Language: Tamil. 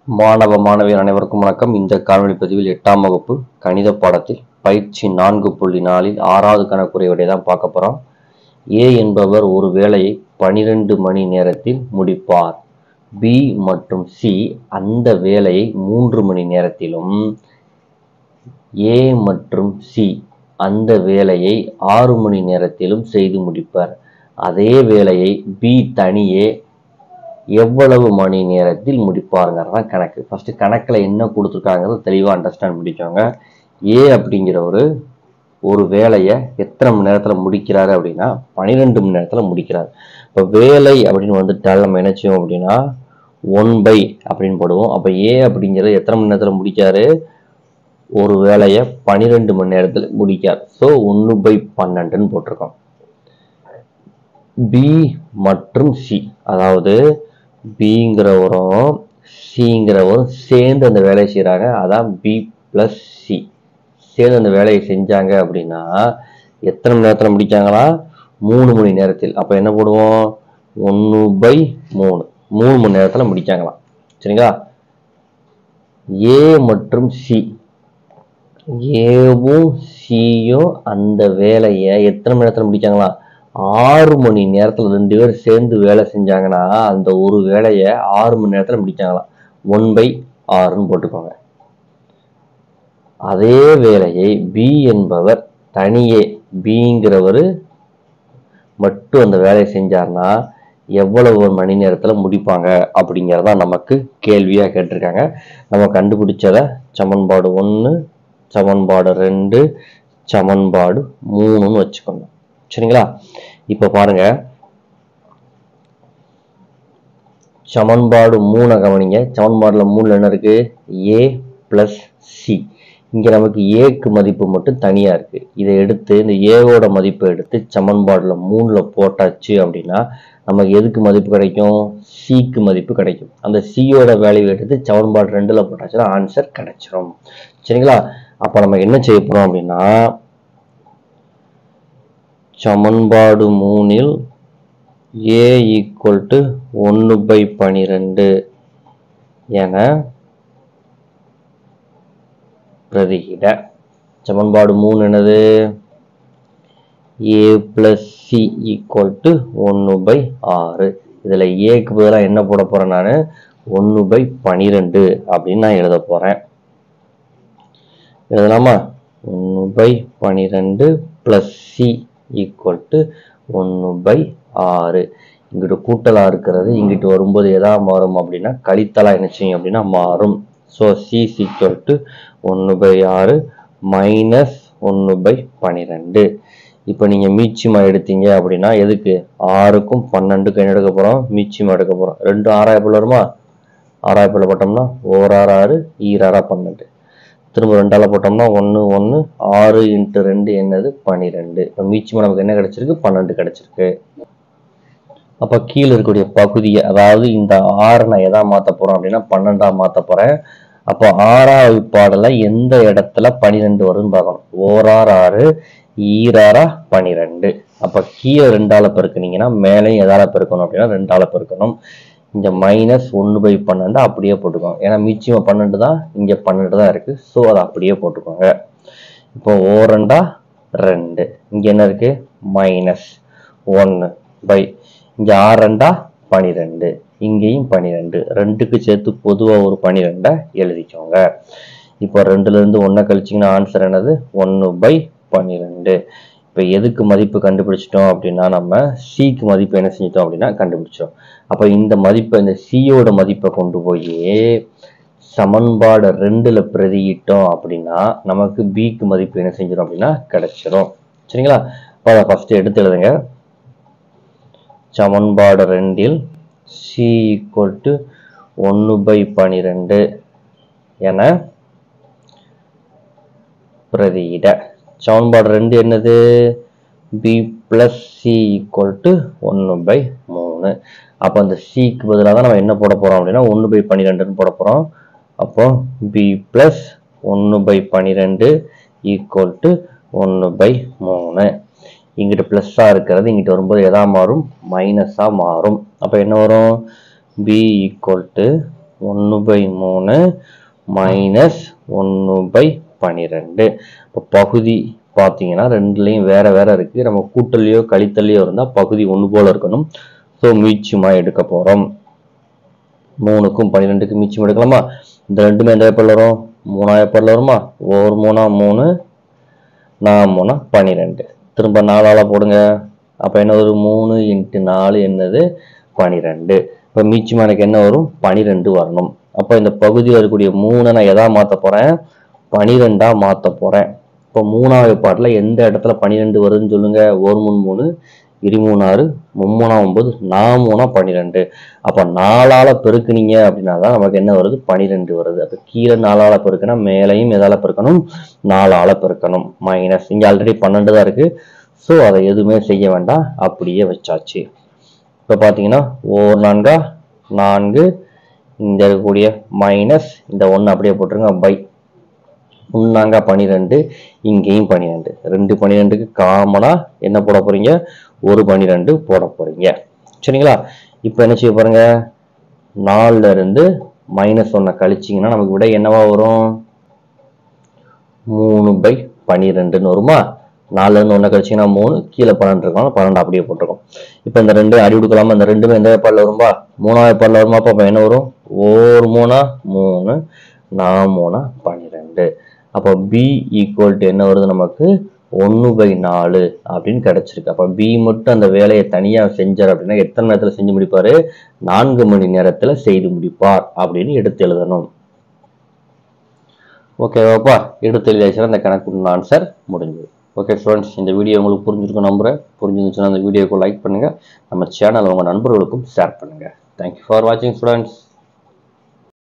மாணவ மாணவியர் அனைவருக்கும் வணக்கம் இந்த காணொளி பதிவில் எட்டாம் வகுப்பு கணித பாடத்தில் பயிற்சி நான்கு புள்ளி நாலில் ஆறாவது கணக்குறை விடை தான் பார்க்க போகிறோம் ஏ என்பவர் ஒரு வேலையை பனிரெண்டு மணி நேரத்தில் முடிப்பார் பி மற்றும் சி அந்த வேலையை மூன்று மணி நேரத்திலும் ஏ மற்றும் சி அந்த வேலையை ஆறு மணி நேரத்திலும் செய்து முடிப்பர் அதே வேலையை பி தனியே எவ்வளவு மணி நேரத்தில் முடிப்பாருங்கிறது தான் கணக்கு ஃபஸ்ட்டு கணக்கில் என்ன கொடுத்துருக்காங்கிறத தெளிவாக அண்டர்ஸ்டாண்ட் பண்ணிக்கோங்க ஏ அப்படிங்கிறவர் ஒரு வேலையை எத்தனை மணி நேரத்தில் முடிக்கிறாரு அப்படின்னா பன்னிரெண்டு மணி நேரத்தில் முடிக்கிறார் இப்போ வேலை அப்படின்னு வந்துட்டால் நம்ம என்ன செய்வோம் அப்படின்னா ஒன் பை அப்படின்னு போடுவோம் அப்போ ஏ அப்படிங்கிறது எத்தனை மணி நேரத்தில் முடிக்காரு ஒரு வேலையை பன்னிரெண்டு மணி நேரத்தில் முடிக்கார் ஸோ ஒன்று பை பன்னெண்டுன்னு போட்டிருக்கோம் பி மற்றும் சி அதாவது பிங்கிறவரும் சிங்கிறவரும் சேர்ந்து அந்த வேலையை செய்கிறாங்க அதான் பி ப்ளஸ் சி சேர்ந்து அந்த வேலையை செஞ்சாங்க அப்படின்னா எத்தனை மணி நேரத்தில் முடிக்காங்களா மூணு மணி நேரத்தில் அப்போ என்ன போடுவோம் ஒன்று பை மூணு மூணு மணி நேரத்தில் முடிக்காங்களாம் சரிங்களா ஏ மற்றும் சி ஏவும் சியும் அந்த வேலையை எத்தனை மணி நேரத்தில் முடிக்காங்களா ஆறு மணி நேரத்தில் ரெண்டு பேர் சேர்ந்து வேலை செஞ்சாங்கன்னா அந்த ஒரு வேலையை ஆறு மணி நேரத்தில் முடிச்சாங்களாம் ஒன் பை ஆறுன்னு போட்டுக்கோங்க அதே வேலையை பி என்பவர் தனியே பிங்கிறவர் மட்டும் அந்த வேலையை செஞ்சார்னா எவ்வளவு மணி நேரத்தில் முடிப்பாங்க அப்படிங்கிறதான் நமக்கு கேள்வியாக கேட்டிருக்காங்க நம்ம கண்டுபிடிச்சதை சமன்பாடு ஒன்று சமன்பாடு ரெண்டு சமன்பாடு மூணுன்னு வச்சுக்கோங்க சரிங்களா இப்போ பாருங்க சமன்பாடு மூணை கவனிங்க சமன்பாடுல மூணுல என்ன இருக்கு ஏ பிளஸ் சி இங்க நமக்கு ஏக்கு மதிப்பு மட்டும் தனியா இருக்கு இதை எடுத்து இந்த ஏவோட மதிப்பை எடுத்து சமன்பாடுல மூணுல போட்டாச்சு அப்படின்னா நமக்கு எதுக்கு மதிப்பு கிடைக்கும் சிக்கு மதிப்பு கிடைக்கும் அந்த சியோட வேல்யூ எடுத்து சமன்பாடு ரெண்டுல போட்டாச்சுன்னா ஆன்சர் கிடைச்சிரும் சரிங்களா அப்ப நம்ம என்ன செய்ய போறோம் அப்படின்னா சமன்பாடு மூணில் ஏ ஈக்குவல் டு ஒன்று பை பனிரெண்டு என பிரதியிட சமன்பாடு மூணு என்னது a plus c equal to ஒன்று பை ஆறு இதில் ஏக்கு பதிலாக என்ன போட போகிறேன் நான் ஒன்று பை பனிரெண்டு அப்படின்னு நான் எழுத போகிறேன் எழுதலாமா ஒன்று பை பனிரெண்டு ப்ளஸ் சி ஈக்குவல் டு ஒன்று பை ஆறு இங்கிட்டு கூட்டலாக இருக்கிறது இங்கிட்டு வரும்போது எதா மாறும் அப்படின்னா கழித்தலாக என்ன செய்யும் அப்படின்னா மாறும் ஸோ சி ஈக்குவல் டு ஒன்று பை ஆறு மைனஸ் ஒன்று பை பன்னிரெண்டு இப்போ நீங்கள் மீச்சிமா எடுத்தீங்க அப்படின்னா எதுக்கு ஆறுக்கும் பன்னெண்டுக்கும் என்ன எடுக்க போகிறோம் மீச்சிமா எடுக்க போகிறோம் ரெண்டு ஆறாயிரப்பில் வருமா ஆறாயிரப்பில் போட்டோம்னா ஓராறு ஆறு ஈராறா பன்னெண்டு திரும்ப ரெண்டால போட்டோம்னா ஒன்று ஒன்று ஆறு இன்ட்டு ரெண்டு என்னது பன்னிரெண்டு இப்போ மீச்சமாக நமக்கு என்ன கிடைச்சிருக்கு பன்னெண்டு கிடைச்சிருக்கு அப்போ கீழே இருக்கக்கூடிய பகுதியை அதாவது இந்த ஆறை நான் எதா மாற்ற போகிறோம் அப்படின்னா பன்னெண்டா மாற்ற போகிறேன் அப்போ ஆறாவது பாடல எந்த இடத்துல பன்னிரெண்டு வரும்னு பார்க்கணும் ஓரார் ஆறு ஈராரா பன்னிரெண்டு அப்போ கீழே ரெண்டால பெருக்குனீங்கன்னா மேலேயும் எதால பெருக்கணும் அப்படின்னா ரெண்டால பெருக்கணும் இங்கே மைனஸ் ஒன்று பை பன்னெண்டு அப்படியே போட்டுக்கோங்க ஏன்னா மிச்சம் பன்னெண்டு தான் இங்கே பன்னெண்டு தான் இருக்குது ஸோ அதை அப்படியே போட்டுக்கோங்க இப்போ ஓ ரெண்டா ரெண்டு இங்கே என்ன இருக்குது மைனஸ் ஒன்று பை இங்கே ஆறு ரெண்டா பனிரெண்டு இங்கேயும் பன்னிரெண்டு ரெண்டுக்கு சேர்த்து பொதுவாக ஒரு பன்னிரெண்டை எழுதிக்கோங்க இப்போ ரெண்டுலேருந்து ஒன்றை கழிச்சிங்கன்னா ஆன்சர் என்னது ஒன்று பை பன்னிரெண்டு இப்போ எதுக்கு மதிப்பு கண்டுபிடிச்சிட்டோம் அப்படின்னா நம்ம சிக்கு மதிப்பு என்ன செஞ்சிட்டோம் அப்படின்னா கண்டுபிடிச்சோம் அப்போ இந்த மதிப்பை இந்த சியோட மதிப்பை கொண்டு போய் சமன்பாடு ரெண்டுல பிரதியிட்டோம் அப்படின்னா நமக்கு பிக்கு மதிப்பு என்ன செஞ்சிடும் அப்படின்னா கிடைச்சிரும் சரிங்களா அப்போ அதை ஃபர்ஸ்ட் எடுத்து எழுதுங்க சமன்பாடு ரெண்டில் சி ஈக்குவல் டு ஒன்று பை பனிரெண்டு என பிரதியிட சமன்பாடு ரெண்டு என்னது b plus c equal to ஒன்று பை மூணு அப்போ அந்த சிக்கு பதிலாக தான் நம்ம என்ன போட போகிறோம் அப்படின்னா ஒன்று பை பன்னிரெண்டுன்னு போட போகிறோம் அப்போ பி பிளஸ் ஒன்று பை பன்னிரெண்டு ஈக்குவல் டு ஒன்று பை மூணு இங்கிட்டு ப்ளஸ்ஸாக இருக்கிறது இங்கிட்டு வரும்போது எதா மாறும் மைனஸாக மாறும் அப்போ என்ன வரும் பி ஈக்குவல் டு ஒன்று பை மூணு மைனஸ் ஒன்று பை பன்னிரெண்டு இப்போ பகுதி பார்த்தீங்கன்னா ரெண்டுலேயும் வேற வேற இருக்கு நம்ம கூட்டல்லையோ கழித்தல்லையோ இருந்தால் பகுதி ஒன்று போல இருக்கணும் ஸோ மீச்சமாக எடுக்க போகிறோம் மூணுக்கும் பன்னிரெண்டுக்கும் மீச்சம் எடுக்கலாமா இந்த ரெண்டுமே எந்த பேப்பரில் வரும் மூணா பேப்பரில் வருமா ஒரு மூணா மூணு நான் மூணா பன்னிரெண்டு திரும்ப நாலால் போடுங்க அப்போ என்ன வரும் மூணு இன்ட்டு நாலு என்னது பன்னிரெண்டு இப்போ மீச்சமாக எனக்கு என்ன வரும் பன்னிரெண்டு வரணும் அப்போ இந்த பகுதியில் இருக்கக்கூடிய மூணை நான் எதா மாற்ற போகிறேன் பன்னிரெண்டாக மாற்ற போகிறேன் இப்போ மூணாவது பாட்டில் எந்த இடத்துல பன்னிரெண்டு வருதுன்னு சொல்லுங்க ஒரு மூணு மூணு இருமூணாறு மும்மூணா ஒன்பது நாமூணா பன்னிரெண்டு அப்போ நாலால் பெருக்குனீங்க அப்படின்னா தான் நமக்கு என்ன வருது பன்னிரெண்டு வருது அப்போ கீழே நாலால் பெருக்குனா மேலையும் எதால் பெருக்கணும் நாலால் பெருக்கணும் மைனஸ் இங்கே ஆல்ரெடி பன்னெண்டு தான் இருக்குது ஸோ அதை எதுவுமே செய்ய வேண்டாம் அப்படியே வச்சாச்சு இப்போ பார்த்தீங்கன்னா ஓர் நான்கா நான்கு இங்க இருக்கக்கூடிய மைனஸ் இந்த ஒன்று அப்படியே போட்டுருங்க பை முன்னாங்க பன்னிரெண்டு இங்கேயும் பன்னிரெண்டு ரெண்டு பன்னிரெண்டுக்கு காமனாக என்ன போட போறீங்க ஒரு பன்னிரெண்டு போட போறீங்க சரிங்களா இப்போ என்ன செய்ய பாருங்க நாலுல இருந்து மைனஸ் ஒன்றை கழிச்சிங்கன்னா நமக்கு விட என்னவா வரும் மூணு பை பன்னிரெண்டுன்னு வருமா நாலுல இருந்து ஒன்றை கழிச்சிங்கன்னா மூணு கீழே பன்னெண்டு இருக்கணும் பன்னெண்டு அப்படியே போட்டிருக்கோம் இப்போ இந்த ரெண்டு அடி கொடுக்கலாமா இந்த ரெண்டுமே எந்த வேப்பாடில் வரும்பா மூணாவது வேப்பாடில் வருமா அப்போ என்ன வரும் ஓர் மூணா மூணு நான் மூணா பன்னிரெண்டு அப்போ பி ஈக்குவல் டு என்ன வருது நமக்கு ஒன்று பை நாலு அப்படின்னு கிடைச்சிருக்கு அப்போ பி மட்டும் அந்த வேலையை தனியாக செஞ்சார் அப்படின்னா எத்தனை நேரத்தில் செஞ்சு முடிப்பார் நான்கு மணி நேரத்தில் செய்து முடிப்பார் அப்படின்னு எடுத்து எழுதணும் ஓகேவாப்பா எடுத்து எழுதியாச்சுன்னா அந்த கணக்கு ஆன்சர் முடிஞ்சது ஓகே ஸ்டூடெண்ட்ஸ் இந்த வீடியோ உங்களுக்கு புரிஞ்சிருக்கும் நம்புறேன் புரிஞ்சிருந்துச்சுன்னா அந்த வீடியோக்கு லைக் பண்ணுங்கள் நம்ம சேனல் உங்கள் நண்பர்களுக்கும் ஷேர் பண்ணுங்கள் தேங்க்யூ ஃபார் வாட்சிங் ஸ்டூடெண்ட்ஸ்